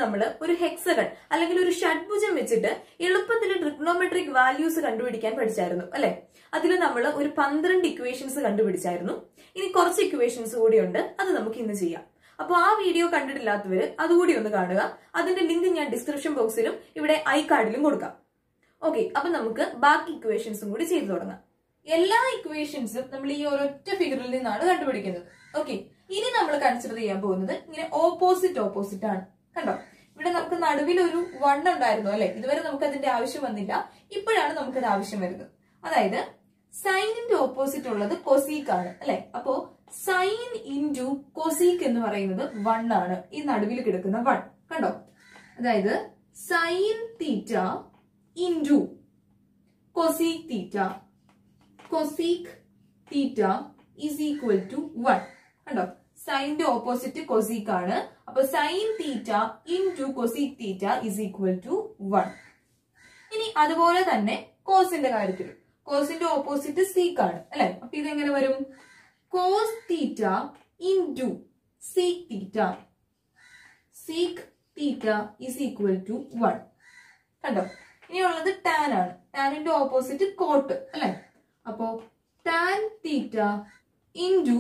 നമ്മൾ ഒരു ഹെക്സഗൺ അല്ലെങ്കിൽ ഒരു ഷഡ്ഭുജം വെച്ചിട്ട് എളുപ്പത്തിൽ ട്രിഗ്നോമെട്രിക് വാല്യൂസ് കണ്ടുപിടിക്കാൻ പഠിച്ചായിരുന്നു അല്ലെ അതിൽ നമ്മൾ ഒരു പന്ത്രണ്ട് ഇക്വേഷൻസ് കണ്ടുപിടിച്ചായിരുന്നു ഇനി കുറച്ച് ഇക്വേഷൻസ് കൂടിയുണ്ട് അത് നമുക്ക് ഇന്ന് ചെയ്യാം അപ്പോൾ ആ വീഡിയോ കണ്ടിട്ടില്ലാത്തവര് അതുകൂടി ഒന്ന് കാണുക അതിന്റെ ലിങ്ക് ഞാൻ ഡിസ്ക്രിപ്ഷൻ ബോക്സിലും ഇവിടെ ഐ കാർഡിലും കൊടുക്കാം ഓക്കെ അപ്പൊ നമുക്ക് ബാക്കി ഇക്വേഷൻസും കൂടി ചെയ്തു തുടങ്ങാം എല്ലാ ഇക്വേഷൻസും നമ്മൾ ഈ ഒരൊറ്റ ഫിഗറിൽ നിന്നാണ് കണ്ടുപിടിക്കുന്നത് ഓക്കെ ഇനി നമ്മൾ കൺസിഡർ ചെയ്യാൻ പോകുന്നത് ഇങ്ങനെ ഓപ്പോസിറ്റ് ഓപ്പോസിറ്റ് ആണ് കണ്ടോ ഇവിടെ നമുക്ക് നടുവിൽ ഒരു വൺ ഉണ്ടായിരുന്നു അല്ലെ ഇതുവരെ നമുക്ക് അതിന്റെ ആവശ്യം വന്നില്ല ഇപ്പോഴാണ് നമുക്കത് ആവശ്യം വരുന്നത് അതായത് സൈനിന്റെ ഓപ്പോസിറ്റ് ഉള്ളത് കൊസീക്ക് ആണ് അല്ലെ അപ്പോ സൈൻ ഇൻറ്റു കൊസീക്ക് എന്ന് പറയുന്നത് വൺ ആണ് ഈ നടുവിൽ കിടക്കുന്ന വൺ കണ്ടോ അതായത് sine theta into cosec theta cosec theta is equal to one കണ്ടോ സൈനിന്റെ ഓപ്പോസിറ്റ് കൊസീക് ആണ് അപ്പൊ sine theta into cosec theta is equal to one ഇനി അതുപോലെ തന്നെ കോസിന്റെ കാര്യത്തിൽ കോസിന്റെ ഓപ്പോസിറ്റ് സീക്ക് ആണ് അല്ലെ അപ്പൊ ഇതെങ്ങനെ വരും cos theta into sec theta sec theta is equal to one കണ്ടോ ഇനിയുള്ളത് ടാൻ ആണ് ടാനിന്റെ ഓപ്പോസിറ്റ് കോട്ട് അല്ലെ അപ്പോ tan theta into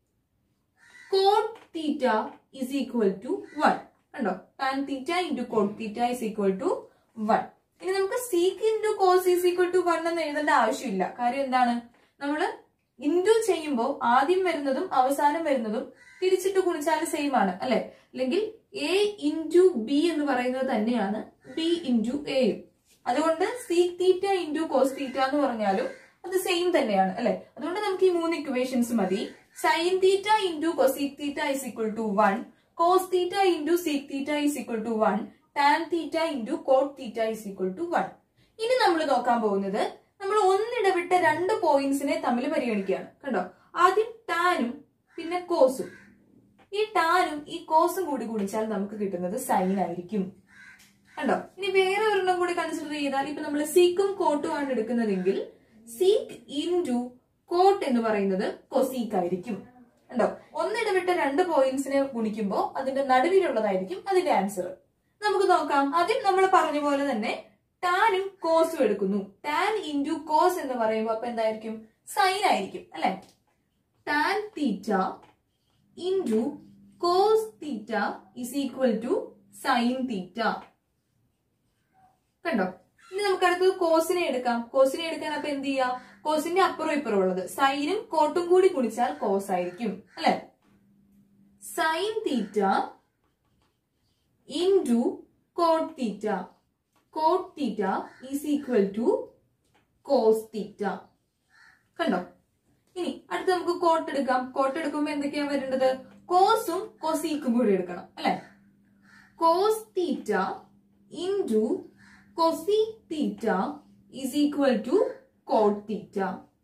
cot theta is equal to one കണ്ടോ tan theta into cot theta is equal to one ഇനി നമുക്ക് sec into cos is equal to one എന്ന് എഴുതേണ്ട ആവശ്യമില്ല കാര്യം എന്താണ് നമ്മൾ ഇൻറ്റു ചെയ്യുമ്പോൾ ആദ്യം വരുന്നതും അവസാനം വരുന്നതും തിരിച്ചിട്ട് ഗുണിച്ചാൽ സെയിം ആണ് അല്ലെ അല്ലെങ്കിൽ എ ഇൻറ്റു ബി എന്ന് പറയുന്നത് തന്നെയാണ് ബി ഇൻറ്റു എയും അതുകൊണ്ട് sec theta into cos theta എന്ന് പറഞ്ഞാലും അത് സെയിം തന്നെയാണ് അല്ലെ അതുകൊണ്ട് നമുക്ക് ഈ മൂന്ന് ഇക്വേഷൻസ് മതി sine theta into cosec theta is equal to one cos theta into sec theta is equal to one tan theta into cot theta is equal to one ഇനി നമ്മൾ നോക്കാൻ പോകുന്നത് നമ്മൾ ഒന്നിടവിട്ട രണ്ട് പോയിന്റ്സിനെ തമ്മിൽ പരിഗണിക്കുകയാണ് കണ്ടോ ആദ്യം ടാനും പിന്നെ കോസും ഈ ടാനും ഈ കോസും കൂടി ഗുണിച്ചാൽ നമുക്ക് കിട്ടുന്നത് സൈൻ ആയിരിക്കും കണ്ടോ ഇനി വേറെ ഒരെണ്ണം കൂടി കൺസിഡർ ചെയ്താൽ ഇപ്പൊ നമ്മൾ സീക്കും കോട്ടും ആണ് എടുക്കുന്നതെങ്കിൽ സീക്ക് ഇൻറ്റു കോട്ട് എന്ന് പറയുന്നത് കൊസീക്ക് ആയിരിക്കും കണ്ടോ ഒന്നിടവിട്ട രണ്ട് പോയിന്റ്സിനെ ഗുണിക്കുമ്പോൾ അതിന്റെ നടുവിലുള്ളതായിരിക്കും അതിന്റെ ആൻസർ നമുക്ക് നോക്കാം ആദ്യം നമ്മൾ പറഞ്ഞ പോലെ തന്നെ ടാനും കോസും എടുക്കുന്നു ടാൻ ഇൻറ്റു കോസ് എന്ന് പറയുമ്പോൾ അപ്പൊ എന്തായിരിക്കും സൈൻ ആയിരിക്കും അല്ലെ tan theta into cos theta is equal to sine theta കണ്ടോ ഇനി നമുക്ക് അടുത്തത് കോസിനെ എടുക്കാം കോസിനെ എടുക്കാൻ അപ്പൊ എന്ത് ചെയ്യാം കോസിന്റെ അപ്പുറം ഇപ്പുറം ഉള്ളത് സൈനും കോട്ടും കൂടി കുടിച്ചാൽ കോസ് ആയിരിക്കും അല്ലെ sine theta into cot theta cot theta is equal to cos theta കണ്ടോ ഇനി അടുത്ത് നമുക്ക് കോട്ട് എടുക്കാം കോട്ട് എടുക്കുമ്പോ എന്തൊക്കെയാ വരേണ്ടത് കോസും കൊസീക്കും കൂടി എടുക്കണം അല്ലെ cos theta into cosec theta is equal to cot theta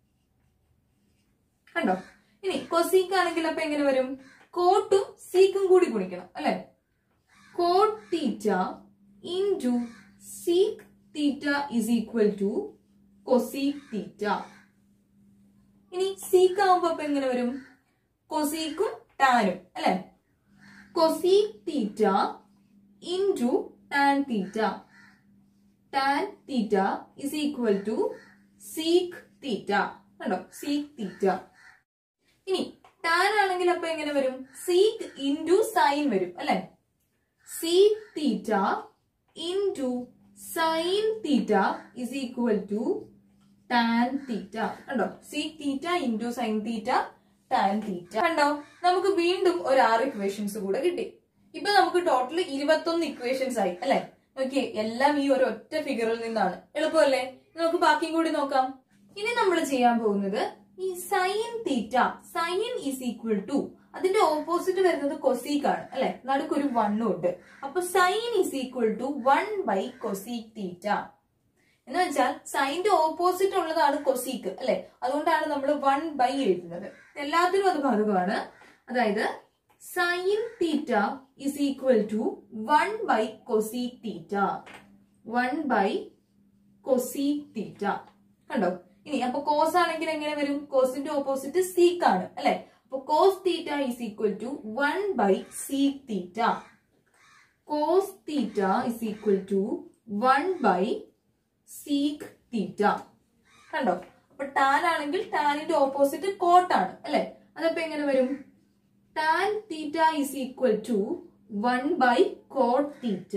കണ്ടോ ഇനി കൊസീക്ക് ആണെങ്കിൽ അപ്പൊ എങ്ങനെ വരും കോട്ടും സീക്കും കൂടി ഗുണിക്കണം അല്ലെ cot theta into sec theta is equal to cosec theta ഇനി സീക്ക് ആവുമ്പോ അപ്പൊ എങ്ങനെ വരും കൊസീക്കും ടാനും അല്ലെ cosec theta into tan theta tan theta is equal to sec theta കണ്ടോ സീക്ക് തീറ്റ ഇനി ടാൻ ആണെങ്കിൽ അപ്പൊ എങ്ങനെ വരും സീക്ക് ഇൻറ്റു സൈൻ വരും അല്ലെ sec theta into sine theta is equal to tan theta കണ്ടോ sec theta into sine theta tan theta കണ്ടോ നമുക്ക് വീണ്ടും ഒരു ആറ് ഇക്വേഷൻസ് കൂടെ കിട്ടി ഇപ്പൊ നമുക്ക് ടോട്ടൽ ഇരുപത്തൊന്ന് ഇക്വേഷൻസ് ആയി അല്ലെ നോക്കിയേ എല്ലാം ഈ ഒരു ഒറ്റ ഫിഗറിൽ നിന്നാണ് എളുപ്പമല്ലേ നമുക്ക് ബാക്കിയും കൂടി നോക്കാം ഇനി നമ്മൾ ചെയ്യാൻ പോകുന്നത് ഈ sine theta sine is equal to അതിന്റെ ഓപ്പോസിറ്റ് വരുന്നത് കൊസീക്ക് ആണ് അല്ലെ നടുക്കൊരു വണ്ണും ഉണ്ട് അപ്പൊ sine is equal to one by cosec theta എന്ന് വെച്ചാൽ സൈന്റെ ഓപ്പോസിറ്റ് ഉള്ളതാണ് കൊസീക്ക് അല്ലെ അതുകൊണ്ടാണ് നമ്മൾ വൺ ബൈ എഴുതുന്നത് എല്ലാത്തിനും അത് ബാധകമാണ് അതായത് sine theta is equal to one by cosec theta one by cosec theta കണ്ടോ ഇനി അപ്പൊ കോസ് ആണെങ്കിൽ എങ്ങനെ വരും കോസിന്റെ ഓപ്പോസിറ്റ് സീക്ക് ആണ് അല്ലെ അപ്പൊ cos theta is equal to one by sec theta cos theta is equal to one by sec theta കണ്ടോ അപ്പൊ ടാൻ ആണെങ്കിൽ ടാനിന്റെ ഓപ്പോസിറ്റ് കോട്ടാണ് അല്ലെ അതപ്പോ എങ്ങനെ വരും tan theta is equal to one by cot theta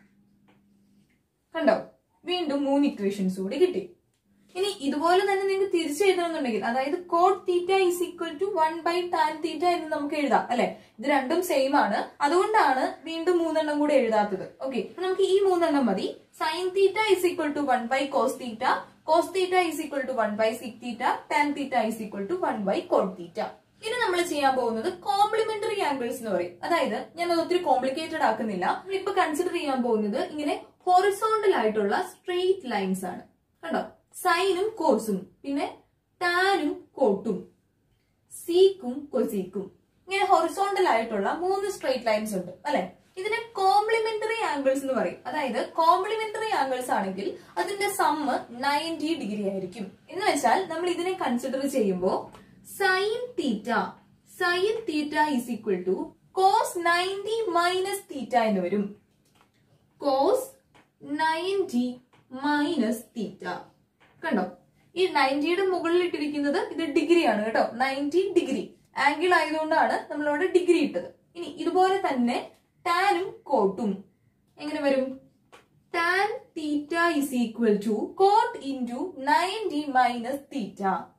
കണ്ടോ വീണ്ടും മൂന്ന് ഇക്വേഷൻസ് കൂടി കിട്ടി ഇനി ഇതുപോലെ തന്നെ നിങ്ങൾക്ക് തിരിച്ചെഴുതണമെന്നുണ്ടെങ്കിൽ അതായത് cot theta is equal to one by tan theta എന്ന് നമുക്ക് എഴുതാം അല്ലെ ഇത് രണ്ടും സെയിം ആണ് അതുകൊണ്ടാണ് വീണ്ടും മൂന്നെണ്ണം കൂടെ എഴുതാത്തത് ഓക്കെ നമുക്ക് ഈ മൂന്നെണ്ണം മതി sine theta is equal to one by cos theta cos theta is equal to one by sec theta tan theta is equal to one by cot theta ഇനി നമ്മൾ ചെയ്യാൻ പോകുന്നത് കോംപ്ലിമെന്ററി ആംഗിൾസ് എന്ന് പറയും അതായത് ഞാൻ അത് ഒത്തിരി കോംപ്ലിക്കേറ്റഡ് ആക്കുന്നില്ല ഇപ്പൊ കൺസിഡർ ചെയ്യാൻ പോകുന്നത് ഇങ്ങനെ ഹൊറിസോണ്ടൽ ആയിട്ടുള്ള സ്ട്രെയിറ്റ് ലൈൻസ് ആണ് കണ്ടോ സൈനും കോസും പിന്നെ ടാനും കോട്ടും സീക്കും കൊസീക്കും ഇങ്ങനെ ഹൊറിസോണ്ടൽ ആയിട്ടുള്ള മൂന്ന് സ്ട്രെയിറ്റ് ലൈൻസ് ഉണ്ട് അല്ലെ ഇതിനെ കോംപ്ലിമെന്ററി ആംഗിൾസ് എന്ന് പറയും അതായത് കോംപ്ലിമെന്ററി ആംഗിൾസ് ആണെങ്കിൽ അതിന്റെ സമ്മ് നയൻറ്റി ഡിഗ്രി ആയിരിക്കും എന്ന് വെച്ചാൽ നമ്മൾ ഇതിനെ കൺസിഡർ ചെയ്യുമ്പോൾ sine theta sine theta is equal to cos ninety minus theta എന്ന് വരും കോസ് നയൻറ്റി മൈനസ് തീറ്റ കണ്ടോ ഈ നയൻറ്റിയുടെ മുകളിൽ ഇട്ടിരിക്കുന്നത് ഇത് ഡിഗ്രി ആണ് കേട്ടോ നയൻറ്റി ഡിഗ്രി ആംഗിൾ ആയതുകൊണ്ടാണ് നമ്മളവിടെ ഡിഗ്രി ഇട്ടത് ഇനി ഇതുപോലെ തന്നെ ടാനും കോട്ടും എങ്ങനെ വരും tan theta is equal to cot into ninety minus theta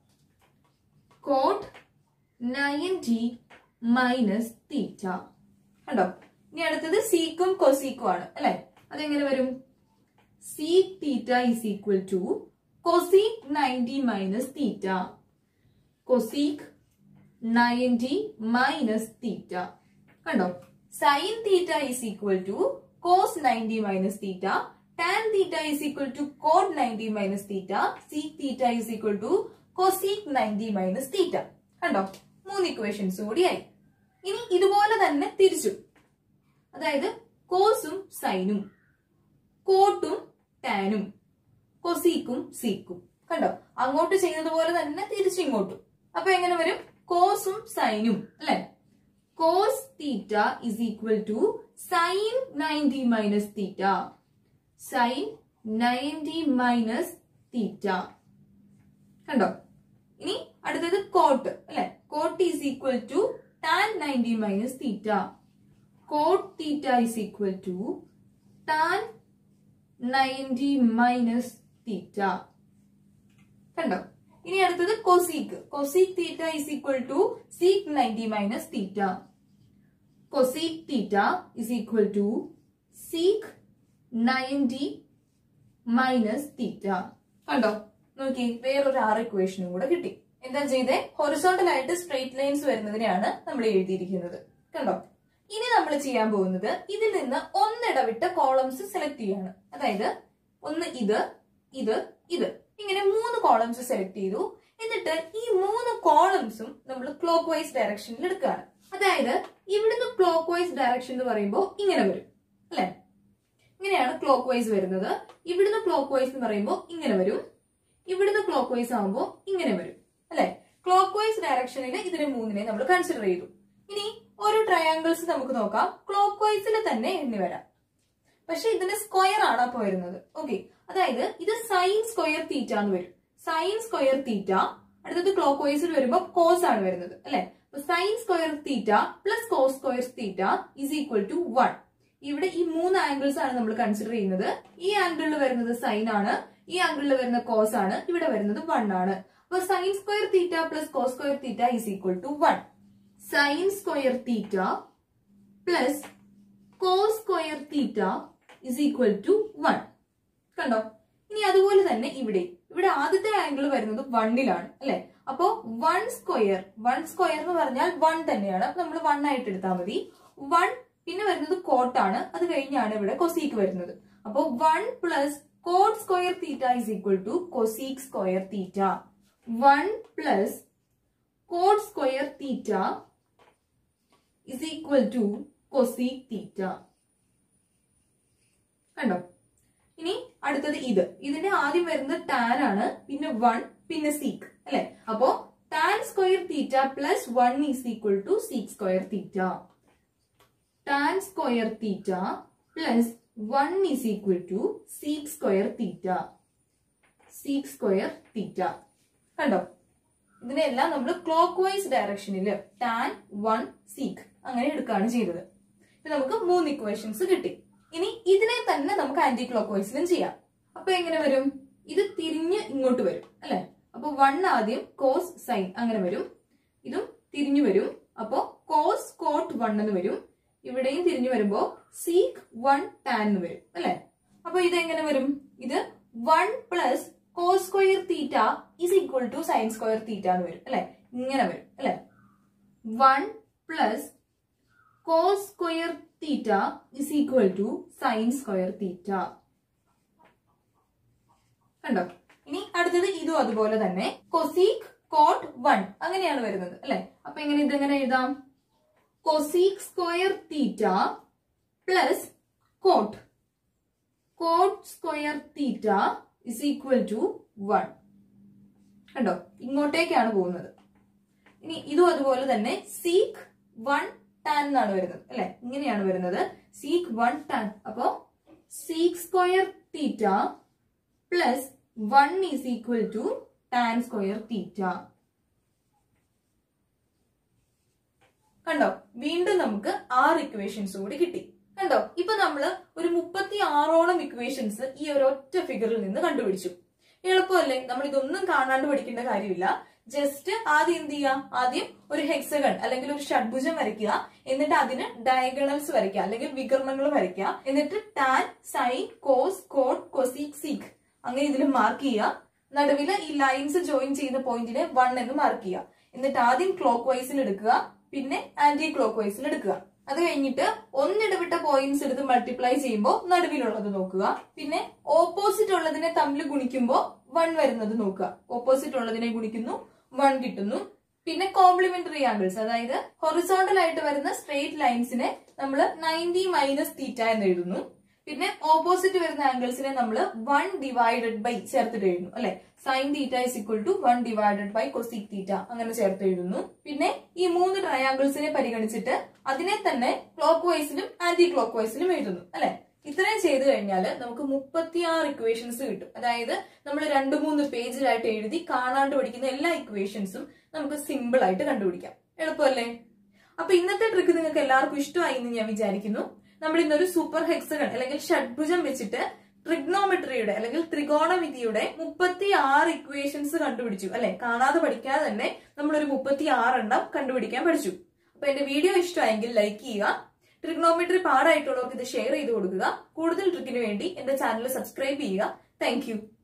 cot ninety minus theta കണ്ടോ ഇനി അടുത്തത് സീക്കും കൊസീക്കും ആണ് അല്ലെ അതെങ്ങനെ വരും sec theta is equal to cosec ninety minus theta cosec ninety minus theta കണ്ടോ sine theta is equal to cos ninety minus theta tan theta is equal to cot ninety minus theta sec theta is equal to cosec ninety minus theta കണ്ടോ മൂന്ന് equations കൂടിയായി ഇനി ഇതുപോലെ തന്നെ തിരിച്ചു അതായത് കോസും സൈനും കോട്ടും ടാനും കൊസീക്കും സീക്കും കണ്ടോ അങ്ങോട്ട് ചെയ്തതുപോലെ തന്നെ തിരിച്ചിങ്ങോട്ടും അപ്പൊ എങ്ങനെ വരും കോസും സൈനും അല്ലെ cos theta is equal to sine ninety minus theta sine ninety minus theta കണ്ടോ ഇനി അടുത്തത് കോട്ട് അല്ലെ cot is equal to tan ninety minus theta cot theta is equal to tan ninety minus theta കണ്ടോ ഇനി അടുത്തത് cosec cosec theta is equal to sec ninety minus theta cosec theta is equal to sec ninety minus theta കണ്ടോ നോക്കി വേറൊരു ആറ് ഇക്വേഷനും കൂടെ കിട്ടി എന്താ ചെയ്തേ ഹൊറിസോണ്ടൽ ആയിട്ട് സ്ട്രെയിറ്റ് ലൈൻസ് വരുന്നതിനെയാണ് നമ്മൾ എഴുതിയിരിക്കുന്നത് കണ്ടോ ഇനി നമ്മൾ ചെയ്യാൻ പോകുന്നത് ഇതിൽ നിന്ന് ഒന്നിടവിട്ട കോളംസ് സെലക്ട് ചെയ്യാണ് അതായത് ഒന്ന് ഇത് ഇത് ഇത് ഇങ്ങനെ മൂന്ന് കോളംസ് സെലക്ട് ചെയ്തു എന്നിട്ട് ഈ മൂന്ന് കോളംസും നമ്മൾ ക്ലോക്ക് വൈസ് ഡയറക്ഷനിൽ എടുക്കുകയാണ് അതായത് ഇവിടുന്ന് ക്ലോക്ക് വൈസ് ഡയറക്ഷൻ എന്ന് പറയുമ്പോൾ ഇങ്ങനെ വരും അല്ലെ ഇങ്ങനെയാണ് ക്ലോക്ക് വൈസ് വരുന്നത് ഇവിടുന്ന് ക്ലോക്ക് വൈസ് എന്ന് പറയുമ്പോൾ ഇങ്ങനെ വരും ഇവിടുന്ന് ക്ലോക്ക് വൈസ് ആകുമ്പോൾ ഇങ്ങനെ വരും അല്ലെ ക്ലോക്ക് വൈസ് ഡയറക്ഷനിൽ ഇതിനെ മൂന്നിനെ നമ്മൾ കൺസിഡർ ചെയ്തു ഇനി ഓരോ ട്രയാങ്കിൾസ് നമുക്ക് നോക്കാം ക്ലോക്ക് വൈസിൽ തന്നെ എണ്ണി വരാം പക്ഷെ ഇതിന് സ്ക്വയർ ആണ് അപ്പൊ വരുന്നത് ഓക്കെ അതായത് ഇത് സൈൻ സ്ക്വയർ തീറ്റ എന്ന് വരും സൈൻ സ്ക്വയർ തീറ്റ അടുത്തത് ക്ലോക്ക് വൈസിൽ വരുമ്പോൾ കോസ് ആണ് വരുന്നത് അല്ലെ അപ്പൊ sine square theta plus cos square theta is equal to one ഇവിടെ ഈ മൂന്ന് ആംഗിൾസ് ആണ് നമ്മൾ കൺസിഡർ ചെയ്യുന്നത് ഈ ആംഗിളിൽ വരുന്നത് സൈൻ ആണ് ഈ ആംഗിളിൽ വരുന്ന കോസ് ആണ് ഇവിടെ വരുന്നത് വൺ ആണ് അപ്പൊ sine square theta plus cos square theta is equal to one sine square theta plus cos square theta is equal to one കണ്ടോ ഇനി അതുപോലെ തന്നെ ഇവിടെ ഇവിടെ ആദ്യത്തെ ആംഗിൾ വരുന്നത് വണ്ണിലാണ് അല്ലെ അപ്പോ വൺ സ്ക്വയർ വൺ സ്ക്വയർ എന്ന് പറഞ്ഞാൽ വൺ തന്നെയാണ് അപ്പൊ നമ്മൾ വൺ ആയിട്ട് എടുത്താൽ മതി വൺ പിന്നെ വരുന്നത് കോട്ടാണ് അത് കഴിഞ്ഞാണ് ഇവിടെ കൊസീക്ക് വരുന്നത് അപ്പോ one plus cot square theta is equal to cosec square theta one plus cot square theta is equal to cosec theta കണ്ടോ ഇനി അടുത്തത് ഇത് ഇതിന്റെ ആദ്യം വരുന്നത് ടാൻ ആണ് പിന്നെ വൺ പിന്നെ സീക്ക് അല്ലെ അപ്പോ tan square theta plus one is equal to sec square theta tan square theta plus one is equal to sec square theta sec square theta കണ്ടോ ഇതിനെല്ലാം നമ്മൾ ക്ലോക്ക് വൈസ് ഡയറക്ഷനിൽ ടാൻ വൺ സീക്ക് അങ്ങനെ എടുക്കുകയാണ് ചെയ്തത് ഇപ്പൊ നമുക്ക് മൂന്ന് ഇക്വേഷൻസ് കിട്ടി ഇനി ഇതിനെ തന്നെ നമുക്ക് ആന്റി ക്ലോക്ക് വൈസിലും ചെയ്യാം അപ്പൊ എങ്ങനെ വരും ഇത് തിരിഞ്ഞ് ഇങ്ങോട്ട് വരും അല്ലെ അപ്പൊ വൺ ആദ്യം കോസ് സൈൻ അങ്ങനെ വരും ഇതും തിരിഞ്ഞു വരും അപ്പോ കോസ് കോട്ട് വൺ എന്ന് വരും ഇവിടെയും തിരിഞ്ഞു വരുമ്പോ സീക്ക് വൺ ടാൻ എന്ന് വരും അല്ലെ അപ്പൊ ഇത് എങ്ങനെ വരും ഇത് one plus cos square theta is equal to sine square theta എന്ന് വരും അല്ലെ ഇങ്ങനെ വരും അല്ലെ one plus cos square theta is equal to sine square theta കണ്ടോ ഇനി അടുത്തത് ഇതും അതുപോലെ തന്നെ കൊസീക് കോട്ട് വൺ അങ്ങനെയാണ് വരുന്നത് അല്ലെ അപ്പൊ എങ്ങനെ ഇതെങ്ങനെ എഴുതാം cosec square theta plus cot cot square theta is equal to one കണ്ടോ ഇങ്ങോട്ടേക്കാണ് പോകുന്നത് ഇനി ഇതും അതുപോലെ തന്നെ സീക്ക് വൺ ടാൻ എന്നാണ് വരുന്നത് അല്ലെ ഇങ്ങനെയാണ് വരുന്നത് സീക്ക് വൺ ടാൻ അപ്പോ sec square theta plus one is equal to tan square theta കണ്ടോ വീണ്ടും നമുക്ക് ആറ് ഇക്വേഷൻസ് കൂടി കിട്ടി കണ്ടോ ഇപ്പൊ നമ്മള് ഒരു മുപ്പത്തി ആറോളം ഇക്വേഷൻസ് ഈ ഒരു ഒറ്റ ഫിഗറിൽ നിന്ന് കണ്ടുപിടിച്ചു എളുപ്പമല്ലേ നമ്മൾ ഇതൊന്നും കാണാണ്ട് പഠിക്കേണ്ട കാര്യമില്ല ജസ്റ്റ് ആദ്യം എന്ത് ചെയ്യുക ആദ്യം ഒരു ഹെക്സഗൺ അല്ലെങ്കിൽ ഒരു ഷഡ്ഭുജം വരയ്ക്കുക എന്നിട്ട് അതിന് ഡയഗണൽസ് വരയ്ക്കുക അല്ലെങ്കിൽ വികരണങ്ങൾ വരയ്ക്കുക എന്നിട്ട് tan sine cos cot cosec sec അങ്ങനെ ഇതിൽ മാർക്ക് ചെയ്യുക നടുവില് ഈ ലൈൻസ് ജോയിൻ ചെയ്യുന്ന പോയിന്റിനെ വൺ എന്ന് മാർക്ക് ചെയ്യുക എന്നിട്ട് ആദ്യം ക്ലോക്ക് വൈസിൽ എടുക്കുക പിന്നെ ആന്റി ക്ലോക്ക് വൈസിൽ എടുക്കുക അത് കഴിഞ്ഞിട്ട് ഒന്നിടവിട്ട പോയിന്റ്സ് എടുത്ത് മൾട്ടിപ്ലൈ ചെയ്യുമ്പോൾ നടുവിലുള്ളത് നോക്കുക പിന്നെ ഓപ്പോസിറ്റ് ഉള്ളതിനെ തമ്മിൽ ഗുണിക്കുമ്പോൾ വൺ വരുന്നത് നോക്കുക ഓപ്പോസിറ്റ് ഉള്ളതിനെ ഗുണിക്കുന്നു വൺ കിട്ടുന്നു പിന്നെ കോംപ്ലിമെന്ററി ആംഗിൾസ് അതായത് ഹൊറിസോണ്ടൽ ആയിട്ട് വരുന്ന സ്ട്രെയിറ്റ് ലൈൻസിനെ നമ്മൾ നയൻറ്റി മൈനസ് തീറ്റ എന്ന് എഴുതുന്നു പിന്നെ ഓപ്പോസിറ്റ് വരുന്ന ആംഗിൾസിനെ നമ്മൾ വൺ ഡിവൈഡഡ് ബൈ ചേർത്തിട്ട് എഴുതുന്നു അല്ലെ sine theta is equal to one divided by cosec theta അങ്ങനെ ചേർത്ത് എഴുതുന്നു പിന്നെ ഈ മൂന്ന് ട്രയാങ്കിൾസിനെ പരിഗണിച്ചിട്ട് അതിനെ തന്നെ ക്ലോക്ക് വൈസിലും ആന്റി ക്ലോക്ക് വൈസിലും എഴുതുന്നു അല്ലെ ഇത്രയും ചെയ്തു കഴിഞ്ഞാൽ നമുക്ക് മുപ്പത്തിയാറ് ഇക്വേഷൻസ് കിട്ടും അതായത് നമ്മൾ രണ്ട് മൂന്ന് പേജിലായിട്ട് എഴുതി കാണാണ്ട് പഠിക്കുന്ന എല്ലാ ഇക്വേഷൻസും നമുക്ക് സിമ്പിൾ ആയിട്ട് കണ്ടുപിടിക്കാം എളുപ്പമല്ലേ അപ്പൊ ഇന്നത്തെ ട്രിക്ക് നിങ്ങൾക്ക് എല്ലാവർക്കും ഇഷ്ടമായി എന്ന് ഞാൻ വിചാരിക്കുന്നു നമ്മൾ ഇന്നൊരു സൂപ്പർ ഹെക്സഗൺ അല്ലെങ്കിൽ ഷഡ്ഭുജം വെച്ചിട്ട് ട്രിഗ്നോമെട്രിയുടെ അല്ലെങ്കിൽ ത്രികോണമിതിയുടെ മുപ്പത്തി ആറ് ഇക്വേഷൻസ് കണ്ടുപിടിച്ചു അല്ലെ കാണാതെ പഠിക്കാതെ തന്നെ നമ്മൾ ഒരു മുപ്പത്തി ആറെണ്ണം കണ്ടുപിടിക്കാൻ പഠിച്ചു അപ്പൊ എന്റെ വീഡിയോ ഇഷ്ടമായെങ്കിൽ ലൈക്ക് ചെയ്യുക ട്രിഗ്നോമെട്രി പാടായിട്ടുള്ളവർക്ക് ഇത് ഷെയർ ചെയ്ത് കൊടുക്കുക കൂടുതൽ ട്രിക്കിന് വേണ്ടി എന്റെ ചാനൽ സബ്സ്ക്രൈബ് ചെയ്യുക താങ്ക്